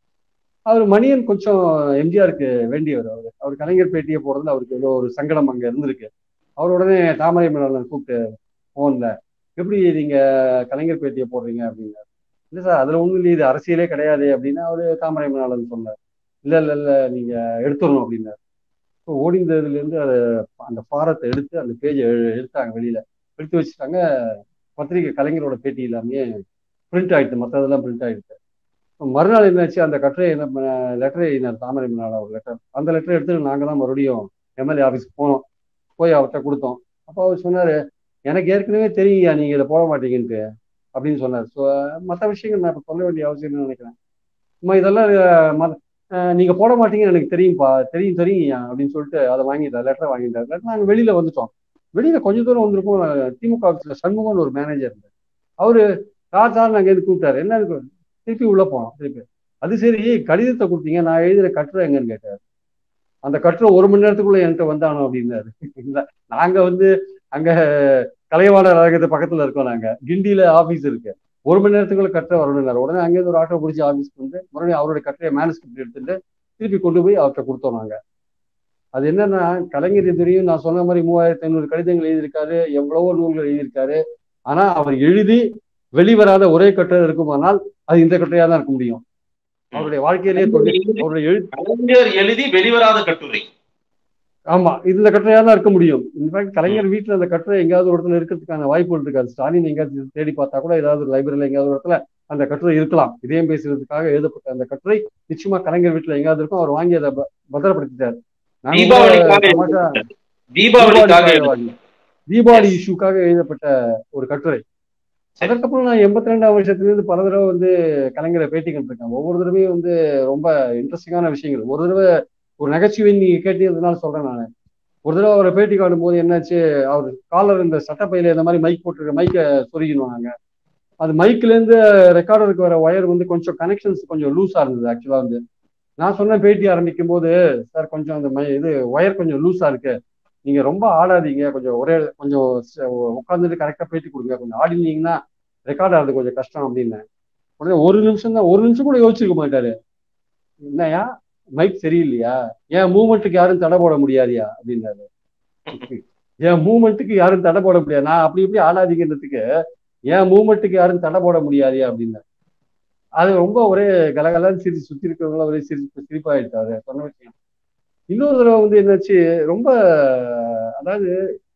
அவர் மணியன் கொஞ்சம் எம்ஜிஆருக்கு வேண்டியவர் அவர் அவர் கலைஞர் பேட்டியை போடுறதுல அவருக்கு ஏதோ ஒரு சங்கடம் அங்க இருந்திருக்கு அவர் உடனே தாமரை மலர் கூப்பிட்டு போன்ல எப்படி நீங்க கலைஞர் பேட்டியை போடுறீங்க அப்படின்னாரு இல்லை சார் அதுல ஒன்றும் இல்லை இது அரசியலே கிடையாது அப்படின்னு அவரு தாமரை மணாளன் சொன்னார் இல்ல இல்ல இல்ல நீங்க எடுத்துடணும் அப்படின்னாரு இப்போ ஓடிந்ததுல இருந்து அதை அந்த ஃபாரத்தை எடுத்து அந்த பேஜை எடுத்தாங்க வெளியில எடுத்து வச்சுட்டாங்க பத்திரிகை கலைஞரோட பேட்டி எல்லாமே பிரிண்ட் ஆயிடுது மற்றதெல்லாம் பிரிண்ட் ஆயிடுது மறுநாள் என்னாச்சு அந்த கட்டுரை என்ன லெட்டர் எழுதினார் தாமரை மணால ஒரு லெட்டர் அந்த லெட்டர் எடுத்துட்டு நாங்க தான் மறுபடியும் எம்எல்ஏ ஆஃபீஸ்க்கு போனோம் போய் அவர்கிட்ட கொடுத்தோம் அப்போ அவர் சொன்னாரு எனக்கு ஏற்கனவே தெரியுயா நீங்க இதை போட மாட்டீங்கன்ட்டு அப்படின்னு சொன்னார் ஸோ மற்ற விஷயங்கள் நான் இப்போ சொல்ல வேண்டிய அவசியம்னு நினைக்கிறேன் அம்மா இதெல்லாம் நீங்க போட மாட்டீங்கன்னு எனக்கு தெரியும்ப்பா தெரியும் தெரியும் அப்படின்னு சொல்லிட்டு அதை வாங்கிட்டார் லெட்டரை வாங்கிட்டார் லெட்டர் நாங்கள் வெளியில வந்துட்டோம் வெளியில கொஞ்ச தூரம் வந்திருக்கோம் திமுக ஆஃபீஸ்ல சண்முகம்னு ஒரு மேனேஜர் இருந்தார் அவரு சார் சார் நாங்கள் எது கூப்பிட்டாரு என்ன திருப்பி உள்ள போனோம் திருப்பி அது சரி கடிதத்தை கொடுத்தீங்க நான் எழுதுற கட்டுரை எங்கன்னு கேட்டார் அந்த கட்டுரை ஒரு மணி நேரத்துக்குள்ள என்கிட்ட வந்தானோ அப்படின்னாரு நாங்க வந்து அங்க கலைவாணர் அழகத்து பக்கத்துல இருக்கோம் நாங்க கிண்டியில ஆபீஸ் இருக்கு ஒரு மணி நேரத்துக்குள்ள கட்டுரை வரணும்னாரு உடனே அங்கேருந்து ஒரு ஆட்டோ பிடிச்சி ஆஃபீஸ்க்கு வந்து மறுபடியும் அவருடைய கட்டுரையை மேனஸ்கிரிப்ட் எடுத்துட்டு திருப்பி கொண்டு போய் அவர்கிட்ட கொடுத்தோம் நாங்க அது என்னன்னா கலைஞர் எதிரையும் நான் சொன்ன மாதிரி மூவாயிரத்தி ஐநூறு கடிதங்கள் எழுதியிருக்காரு எவ்வளவோ நூல்கள் எழுதியிருக்காரு ஆனா அவர் எழுதி வெளிவராத ஒரே கட்டுரை இருக்குமானால் அது இந்த கட்டுரையா தான் இருக்க முடியும் அவருடைய வாழ்க்கையிலேயே அவருடைய எழு கலைஞர் எழுதி வெளிவராத கட்டுரை ஆமா இந்த கட்டுரையா தான் இருக்க முடியும் இன்ஃபேக்ட் கலைஞர் வீட்டுல அந்த கட்டுரை எங்கேயாவது ஒரு இடத்துல இருக்கிறதுக்கான வாய்ப்புகள் இருக்காது ஸ்டாலின் எங்கேயாவது தேடி பார்த்தா கூட ஏதாவது ஒரு லைப்ரரியில எங்கேயாவது ஒரு இடத்துல அந்த கட்டுரை இருக்கலாம் இதயம் பேசுறதுக்காக எழுதப்பட்ட அந்த கட்டுரை நிச்சயமா கலைஞர் வீட்டுல எங்கேயாவது இருக்கும் அவர் வாங்கி அதை பத்திரப்படுத்திட்டாரு தீபாவளி இஷ்யூக்காக எழுதப்பட்ட ஒரு கட்டுரை அதற்கப்புறம் நான் எண்பத்தி ரெண்டாம் வருஷத்துலேருந்து பல தடவை வந்து கலைஞரை பேட்டி கண்டிருக்கேன் ஒவ்வொரு தடவையும் வந்து ரொம்ப இன்ட்ரெஸ்டிங்கான விஷயங்கள் ஒரு தடவை ஒரு நகைச்சுவை நீங்க கேட்டதுனால சொல்றேன் நான் ஒரு தடவை அவரை பேட்டி காணும் போது என்னாச்சு அவர் காலர் இந்த சட்டப்பையில இந்த மாதிரி மைக் போட்டுருக்க மைக்கை சொருகினோம் நாங்க அது மைக்ல இருந்து ரெக்கார்டருக்கு வர ஒயர் வந்து கொஞ்சம் கனெக்ஷன்ஸ் கொஞ்சம் லூஸா இருந்தது ஆக்சுவலா வந்து நான் சொன்ன பேட்டி ஆரம்பிக்கும் போது சார் கொஞ்சம் அந்த மை இது ஒயர் கொஞ்சம் லூஸா இருக்கு நீங்க ரொம்ப ஆடாதீங்க கொஞ்சம் ஒரே கொஞ்சம் உட்காந்துட்டு கரெக்டா பேட்டி கொடுங்க கொஞ்சம் ஆடினீங்கன்னா ரெக்கார்ட் ஆகிறது கொஞ்சம் கஷ்டம் அப்படின்னு உடனே ஒரு நிமிஷம் தான் ஒரு நிமிஷம் கூட யோசிச்சிருக்க மாட்டாரு என்னையா மைக் சரியில்லையா என் மூமெண்ட்டுக்கு யாரும் தடை போட முடியாதியா அப்படின்னாரு என் மூமெண்ட்டுக்கு யாரும் தடை போட முடியாது நான் அப்படி இப்படி ஆடாதீங்கன்றதுக்கு என் மூமெண்ட்டுக்கு யாரும் தடை போட முடியாதியா அப்படின்னாரு அது ரொம்ப ஒரே கலகலன்னு சிரிச்சு சுத்தி இருக்கிறவங்கள ஒரே சிரிப்பு சிரிப்பாயிடுச்சு அவரு சொன்ன விஷயம் இன்னொரு தடவை வந்து என்னாச்சு ரொம்ப அதாவது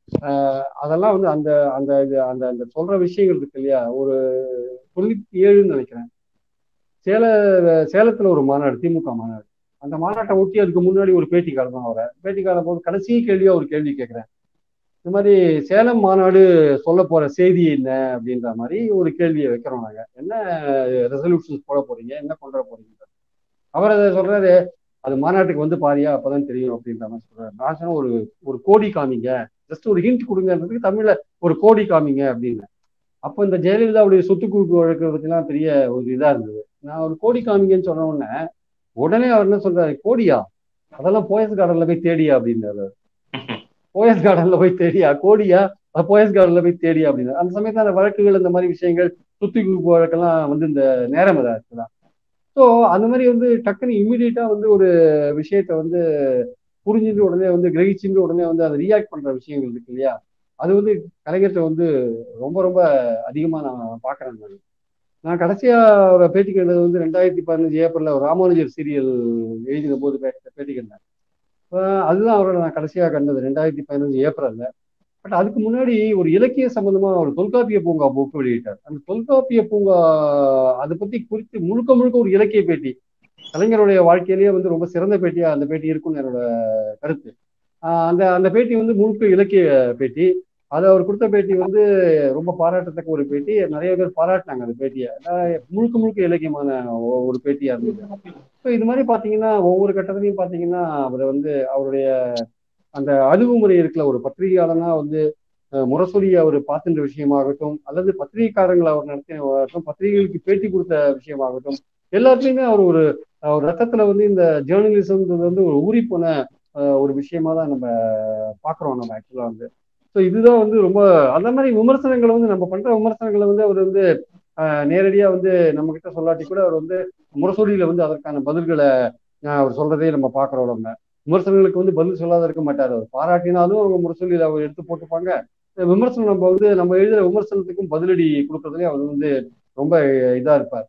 ஆஹ் அதெல்லாம் வந்து அந்த அந்த இது அந்த அந்த சொல்ற விஷயங்கள் இருக்கு இல்லையா ஒரு தொண்ணூத்தி ஏழுன்னு நினைக்கிறேன் சேல சேலத்துல ஒரு மாநாடு திமுக மாநாடு அந்த மாநாட்டை ஒட்டி அதுக்கு முன்னாடி ஒரு பேட்டி காலம் அவரை பேட்டி காலம் போது கடைசி கேள்வியா ஒரு கேள்வி கேட்கிறேன் இந்த மாதிரி சேலம் மாநாடு சொல்ல போற செய்தி என்ன அப்படின்ற மாதிரி ஒரு கேள்வியை வைக்கிறோம் நாங்க என்ன ரெசல்யூஷன்ஸ் போட போறீங்க என்ன கொண்டு வர போறீங்க அவர் அதை சொல்றாரு அது மாநாட்டுக்கு வந்து பாரியா அப்பதான் தெரியும் அப்படின்ற மாதிரி சொல்றாரு நான் சொன்ன ஒரு ஒரு கோடி காமிங்க ஜஸ்ட் ஒரு ஹிண்ட் கொடுங்கன்றதுக்கு தமிழ்ல ஒரு கோடி காமிங்க அப்படின்னு அப்போ இந்த ஜெயலலிதாவுடைய சொத்து குவிப்பு வழக்கு பத்திலாம் பெரிய ஒரு இதா இருந்தது நான் ஒரு கோடி காமிங்கன்னு சொன்ன உடனே உடனே அவர் என்ன சொல்றாரு கோடியா அதெல்லாம் போயஸ் கார்டன்ல போய் தேடியா அப்படின்னாரு போயஸ் கார்டன்ல போய் தேடியா கோடியா போயஸ் கார்டன்ல போய் தேடியா அப்படின்னு அந்த சமயத்துல அந்த வழக்குகள் இந்த மாதிரி விஷயங்கள் சொத்து குவிப்பு வழக்கெல்லாம் வந்து இந்த நேரம் இதா இருக்குதான் ஸோ அந்த மாதிரி வந்து டக்குன்னு இம்மிடியட்டா வந்து ஒரு விஷயத்த வந்து புரிஞ்சுட்டு உடனே வந்து கிரகிச்சுட்டு உடனே வந்து அதை ரியாக்ட் பண்ற விஷயங்கள் இருக்கு இல்லையா அது வந்து கலைஞர்கிட்ட வந்து ரொம்ப ரொம்ப அதிகமா நான் பாக்குறேன் நான் நான் கடைசியா ஒரு பேட்டி கண்டது வந்து ரெண்டாயிரத்தி பதினஞ்சு ஏப்ரல்ல ஒரு ராமானுஜர் சீரியல் எழுதின போது பேட்டி கண்டேன் அதுதான் அவரோட நான் கடைசியா கண்டது ரெண்டாயிரத்தி பதினஞ்சு ஏப்ரல்ல பட் அதுக்கு முன்னாடி ஒரு இலக்கிய சம்பந்தமா ஒரு தொல்காப்பிய பூங்கா புக்கு வெளியிட்டார் அந்த தொல்காப்பிய பூங்கா அதை பத்தி குறித்து முழுக்க முழுக்க ஒரு இலக்கிய பேட்டி கலைஞருடைய வாழ்க்கையிலேயே வந்து ரொம்ப சிறந்த பேட்டியா அந்த பேட்டி இருக்கும்னு என்னோட கருத்து அந்த அந்த பேட்டி வந்து முழுக்க இலக்கிய பேட்டி அது அவர் கொடுத்த பேட்டி வந்து ரொம்ப பாராட்டத்தக்க ஒரு பேட்டி நிறைய பேர் பாராட்டினாங்க அந்த பேட்டியை முழுக்க முழுக்க இலக்கியமான ஒரு பேட்டியா இருந்தது ஸோ இது மாதிரி பாத்தீங்கன்னா ஒவ்வொரு கட்டத்திலையும் பாத்தீங்கன்னா அவர் வந்து அவருடைய அந்த அணுகுமுறை இருக்குல்ல ஒரு பத்திரிகையாளனா வந்து முரசொலியை அவர் பார்த்துன்ற விஷயமாகட்டும் அல்லது பத்திரிகைக்காரங்களை அவர் நடத்தினாகட்டும் பத்திரிகைகளுக்கு பேட்டி கொடுத்த விஷயமாகட்டும் எல்லாத்துலயுமே அவர் ஒரு ஒரு ரத்தத்துல வந்து இந்த ஜேர்னலிசம் வந்து ஒரு ஊறி போன ஒரு விஷயமா தான் நம்ம பாக்குறோம் நம்ம ஆக்சுவலா வந்து ஸோ இதுதான் வந்து ரொம்ப அந்த மாதிரி விமர்சனங்களை வந்து நம்ம பண்ற விமர்சனங்களை வந்து அவர் வந்து நேரடியா வந்து நம்ம கிட்ட சொல்லாட்டி கூட அவர் வந்து முரசொலியில வந்து அதற்கான பதில்களை அவர் சொல்றதே நம்ம பாக்குறோம் நம்ம விமர்சனங்களுக்கு வந்து பதில் சொல்லாத இருக்க மாட்டார் அவர் பாராட்டினாலும் அவங்க முரசொலியில அவர் எடுத்து போட்டுப்பாங்க விமர்சனம் நம்ம வந்து நம்ம எழுதுற விமர்சனத்துக்கும் பதிலடி கொடுக்கறதுலயே அவர் வந்து ரொம்ப இதா இருப்பார்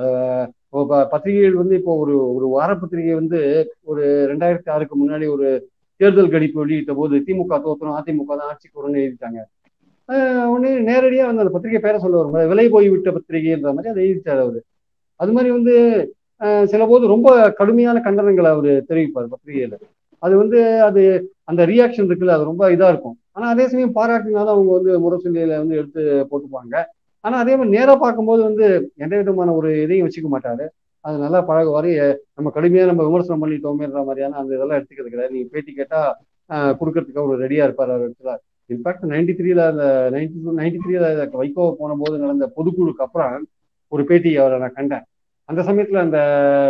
பத்திரிகைகள் வந்து இப்போ ஒரு ஒரு வார பத்திரிகை வந்து ஒரு ரெண்டாயிரத்தி ஆறுக்கு முன்னாடி ஒரு தேர்தல் கணிப்பு வெளியிட்ட போது திமுக தோற்றணும் அதிமுக தான் ஆட்சிக்கு வரும்னு எழுதிட்டாங்க உடனே நேரடியாக வந்து அந்த பத்திரிகை பேரை சொல்லுவார் விலை போய்விட்ட பத்திரிகைன்ற மாதிரி அதை எழுதிட்டார் அவரு அது மாதிரி வந்து சில போது ரொம்ப கடுமையான கண்டனங்களை அவர் தெரிவிப்பார் பத்திரிகையில அது வந்து அது அந்த ரியாக்ஷன் இருக்குல்ல அது ரொம்ப இதா இருக்கும் ஆனா அதே சமயம் பாராட்டினாலும் அவங்க வந்து முரசொலியில வந்து எடுத்து போட்டுப்பாங்க ஆனா அதே மாதிரி நேராக பார்க்கும்போது வந்து எந்த விதமான ஒரு இதையும் வச்சுக்க மாட்டாரு அது நல்லா பழகுவாரு நம்ம கடுமையா நம்ம விமர்சனம் பண்ணிட்டோமேன்ற மாதிரியான அந்த இதெல்லாம் எடுத்துக்கிறது கிடையாது நீங்க பேட்டி கேட்டா கொடுக்கறதுக்கு அவர் ரெடியா இருப்பார் அவர் இடத்துல இன்ஃபேக்ட் நைன்டி த்ரீல அந்த நைன்டி டூ நைன்டி த்ரீல வைகோ போன போது நடந்த பொதுக்குழுக்கு அப்புறம் ஒரு பேட்டி அவரை நான் கண்டேன் அந்த சமயத்துல அந்த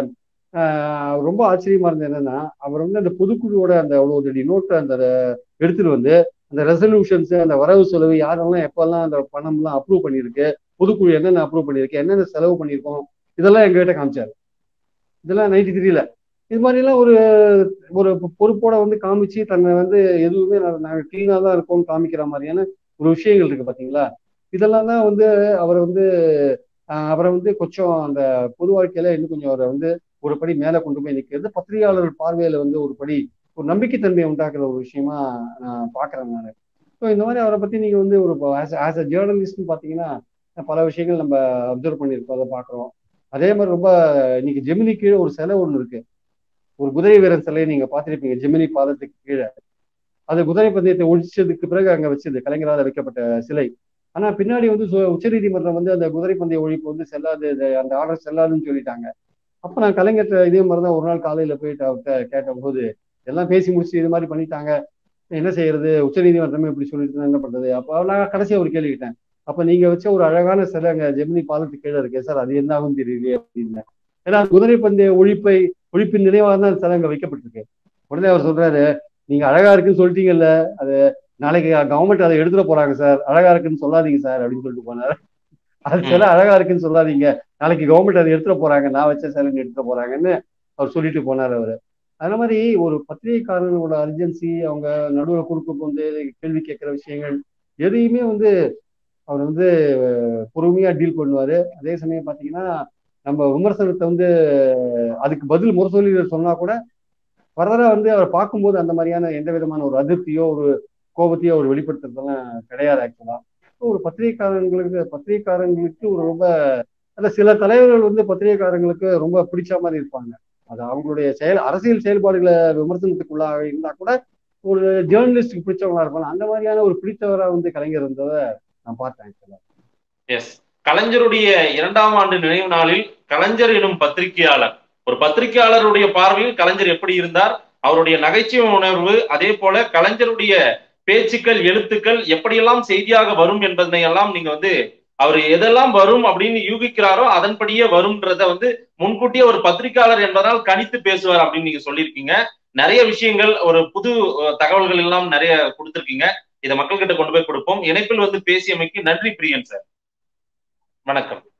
ரொம்ப ஆச்சரியமா இருந்தது என்னன்னா அவர் வந்து அந்த பொதுக்குழுவோட அந்த அவ்வளோ நோட்டு அந்த எடுத்துட்டு வந்து அந்த ரெசல்யூஷன்ஸ் அந்த வரவு செலவு யாரெல்லாம் எப்பெல்லாம் அந்த பணம்லாம் அப்ரூவ் பண்ணியிருக்கு பொதுக்குழு என்னென்ன அப்ரூவ் பண்ணியிருக்கு என்னென்ன செலவு பண்ணியிருக்கோம் இதெல்லாம் எங்ககிட்ட காமிச்சாரு இதெல்லாம் நைன்டி த்ரீல இது மாதிரிலாம் ஒரு ஒரு பொறுப்போட வந்து காமிச்சு தன்னை வந்து எதுவுமே நாங்கள் கிளீனாக தான் இருக்கோம்னு காமிக்கிற மாதிரியான ஒரு விஷயங்கள் இருக்கு பார்த்தீங்களா இதெல்லாம் தான் வந்து அவரை வந்து அவரை வந்து கொஞ்சம் அந்த பொது வாழ்க்கையில இன்னும் கொஞ்சம் அவரை வந்து ஒரு படி மேலே கொண்டு போய் நிற்கிறது பத்திரிகையாளர்கள் பார்வையில வந்து ஒரு படி ஒரு நம்பிக்கைத்தன்மையை உண்டாக்குற ஒரு விஷயமா நான் பாக்குறேன் நான் ஸோ இந்த மாதிரி அவரை பத்தி நீங்க வந்து ஒரு ஆஸ் அ ஜேர்னலிஸ்ட்னு பாத்தீங்கன்னா பல விஷயங்கள் நம்ம அப்சர்வ் பண்ணியிருப்போம் அதை பாக்குறோம் அதே மாதிரி ரொம்ப இன்னைக்கு ஜெமினி கீழே ஒரு சிலை ஒன்று இருக்கு ஒரு குதிரை வீரன் சிலையை நீங்க பார்த்துருப்பீங்க ஜெமினி பாதத்துக்கு கீழே அது குதிரை பந்தயத்தை ஒழிச்சதுக்கு பிறகு அங்க வச்சது கலைஞரால் வைக்கப்பட்ட சிலை ஆனா பின்னாடி வந்து உச்சநீதிமன்றம் வந்து அந்த குதிரை பந்தய ஒழிப்பு வந்து செல்லாது அந்த ஆர்டர் செல்லாதுன்னு சொல்லிட்டாங்க அப்ப நான் கலைஞர்கிட்ட இதே மாதிரி தான் ஒரு நாள் காலையில போயிட்டு அவர்கிட்ட கேட்ட போது எல்லாம் பேசி முடிச்சு இது மாதிரி பண்ணிட்டாங்க என்ன செய்யறது உச்சநீதிமன்றமே இப்படி சொல்லிட்டு என்ன பண்றது அப்ப நான் கடைசியா ஒரு கேள்வி கேட்டேன் அப்ப நீங்க வச்ச ஒரு அழகான சிலை அங்க ஜெமினி பாலத்துக்கு கீழே இருக்கே சார் அது என்ன ஆகும் தெரியலையே அப்படின்னு ஏன்னா குதிரை பந்தய ஒழிப்பை ஒழிப்பின் நினைவாக தான் சிலை அங்க வைக்கப்பட்டிருக்கு உடனே அவர் சொல்றாரு நீங்க அழகா இருக்குன்னு சொல்லிட்டீங்கல்ல அது நாளைக்கு கவர்மெண்ட் அதை எடுத்துட போறாங்க சார் அழகா இருக்குன்னு சொல்லாதீங்க சார் அப்படின்னு சொல்லிட்டு போனாரு அது சில அழகா இருக்குன்னு சொல்லாதீங்க நாளைக்கு கவர்மெண்ட் அதை எடுத்துட போறாங்க நான் வச்ச சிலைன்னு எடுத்துட போறாங்கன்னு அவர் சொல்லிட்டு போனார் அவரு அதே மாதிரி ஒரு பத்திரிகைக்காரனோட அர்ஜென்சி அவங்க நடுவில் குறுக்கு வந்து கேள்வி கேட்கிற விஷயங்கள் எதையுமே வந்து அவர் வந்து பொறுமையா டீல் பண்ணுவாரு அதே சமயம் பாத்தீங்கன்னா நம்ம விமர்சனத்தை வந்து அதுக்கு பதில் முரசொலியில் சொன்னா கூட ஃபர்தரா வந்து அவரை பார்க்கும்போது அந்த மாதிரியான எந்த விதமான ஒரு அதிருப்தியோ ஒரு கோபத்தையோ அவர் வெளிப்படுத்துறதெல்லாம் கிடையாது ஆக்சுவலா ஒரு பத்திரிகைக்காரங்களுக்கு பத்திரிகைக்காரங்களுக்கு ஒரு ரொம்ப அல்ல சில தலைவர்கள் வந்து பத்திரிகைக்காரங்களுக்கு ரொம்ப பிடிச்ச மாதிரி இருப்பாங்க அது அவங்களுடைய செயல் அரசியல் செயல்பாடுகளை விமர்சனத்துக்குள்ளாக இருந்தா கூட ஒரு ஜேர்னலிஸ்டுக்கு பிடிச்சவங்களா இருப்பாங்க அந்த மாதிரியான ஒரு பிடித்தவரா வந்து கலைஞர் இருந்ததை நான் பார்த்தேன் ஆக்சுவலா எஸ் கலைஞருடைய இரண்டாம் ஆண்டு நினைவு நாளில் கலைஞர் எனும் பத்திரிகையாளர் ஒரு பத்திரிகையாளருடைய பார்வையில் கலைஞர் எப்படி இருந்தார் அவருடைய நகைச்சுவை உணர்வு அதே போல கலைஞருடைய பேச்சுக்கள் எழுத்துக்கள் எப்படியெல்லாம் செய்தியாக வரும் என்பதனை எல்லாம் நீங்க வந்து அவர் எதெல்லாம் வரும் அப்படின்னு யூகிக்கிறாரோ அதன்படியே வரும்ன்றத வந்து முன்கூட்டியே ஒரு பத்திரிகையாளர் என்பதால் கணித்து பேசுவார் அப்படின்னு நீங்க சொல்லியிருக்கீங்க நிறைய விஷயங்கள் ஒரு புது தகவல்கள் எல்லாம் நிறைய கொடுத்திருக்கீங்க இதை மக்கள்கிட்ட கொண்டு போய் கொடுப்போம் இணைப்பில் வந்து பேசியமைக்கு நன்றி பிரியன் சார் வணக்கம்